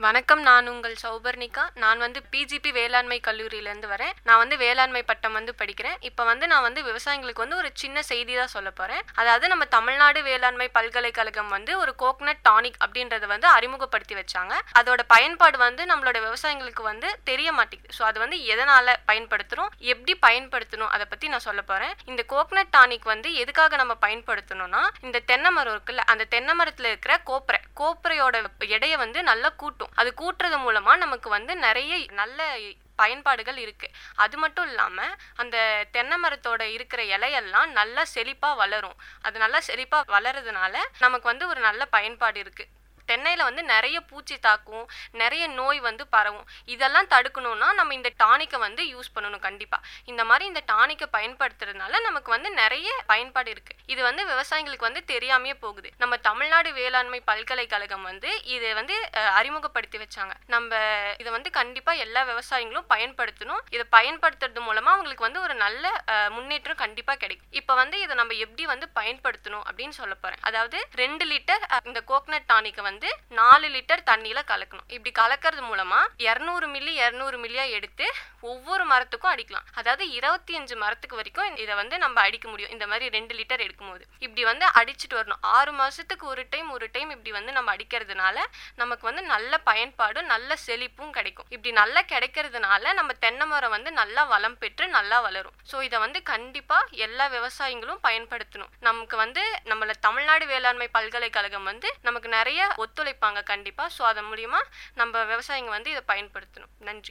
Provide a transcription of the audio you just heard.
வணக்கம் நான் உங்கள் சௌபர்ணிகா நான் வந்து பிஜிபி வேளாண்மை கல்லூரியிலேருந்து வரேன் நான் வந்து வேளாண்மை பட்டம் வந்து படிக்கிறேன் இப்போ வந்து நான் வந்து விவசாயிகளுக்கு வந்து ஒரு சின்ன செய்தி தான் சொல்ல போகிறேன் அதாவது நம்ம தமிழ்நாடு வேளாண்மை பல்கலைக்கழகம் வந்து ஒரு கோக்னட் டானிக் அப்படின்றத வந்து அறிமுகப்படுத்தி வச்சாங்க அதோட பயன்பாடு வந்து நம்மளோட விவசாயிகளுக்கு வந்து தெரிய மாட்டேங்குது ஸோ அது வந்து எதனால் பயன்படுத்துகிறோம் எப்படி பயன்படுத்தணும் அதை பற்றி நான் சொல்ல போகிறேன் இந்த கோக்னட் டானிக் வந்து எதுக்காக நம்ம பயன்படுத்தணும்னா இந்த தென்னை மரம் இருக்குல்ல அந்த தென்னை மரத்தில் இருக்கிற கோப்பரை கோப்பரையோட எடையை வந்து நல்லா கூட்டும் அது கூட்டுறது மூலமா நமக்கு வந்து நிறைய நல்ல பயன்பாடுகள் இருக்கு அது மட்டும் இல்லாம அந்த தென்னை மரத்தோட இருக்கிற இலையெல்லாம் நல்லா செழிப்பா வளரும் அது நல்லா செழிப்பா வளர்றதுனால நமக்கு வந்து ஒரு நல்ல பயன்பாடு இருக்கு தென்னையில் வந்து நிறைய பூச்சி தாக்கும் நிறைய நோய் வந்து பரவும் இதெல்லாம் தடுக்கணும்னா நம்ம இந்த டானிக்கை வந்து யூஸ் பண்ணணும் கண்டிப்பாக இந்த மாதிரி இந்த டானிக்கை பயன்படுத்துறதுனால நமக்கு வந்து நிறைய பயன்பாடு இருக்குது இது வந்து விவசாயிகளுக்கு வந்து தெரியாமையே போகுது நம்ம தமிழ்நாடு வேளாண்மை பல்கலைக்கழகம் வந்து இதை வந்து அஹ், அறிமுகப்படுத்தி வச்சாங்க நம்ம இதை வந்து கண்டிப்பாக எல்லா விவசாயிகளும் பயன்படுத்தணும் இதை பயன்படுத்துறது மூலமாக அவங்களுக்கு வந்து ஒரு நல்ல அஹ், முன்னேற்றம் கண்டிப்பாக கிடைக்கும் இப்போ வந்து இதை நம்ம எப்படி வந்து பயன்படுத்தணும் அப்படின்னு சொல்ல போகிறேன் அதாவது ரெண்டு லிட்டர் அஹ், இந்த கோகனட் டானிக்கை வந்து நாலு லிட்டர் தண்ணியில கலக்கணும் இப்படி கலக்கிறது மூலமா இரநூறு மில்லி இரநூறு மில்லியா எடுத்து ஒவ்வொரு மரத்துக்கும் அடிக்கலாம் அதாவது இருபத்தி அஞ்சு மரத்துக்கு வரைக்கும் இதை வந்து நம்ம அடிக்க முடியும் இந்த மாதிரி ரெண்டு லிட்டர் எடுக்கும்போது இப்படி வந்து அடிச்சுட்டு வரணும் ஆறு மாசத்துக்கு ஒரு டைம் ஒரு டைம் இப்படி வந்து நம்ம அடிக்கிறதுனால நமக்கு வந்து நல்ல பயன்பாடும் நல்ல செழிப்பும் கிடைக்கும் இப்படி நல்லா கிடைக்கிறதுனால நம்ம தென்னை மரம் வந்து நல்லா வளம் பெற்று நல்லா வளரும் ஸோ இதை வந்து கண்டிப்பா எல்லா விவசாயிகளும் பயன்படுத்தணும் நமக்கு வந்து நம்மள தமிழ்நாடு வேளாண்மை பல்கலைக்கழகம் வந்து நமக்கு நிறைய ஒத்துழைப்பாங்க கண்டிப்பா ஸோ அதன் மூலியமா நம்ம விவசாயிங்க வந்து இதை பயன்படுத்தணும் நன்றி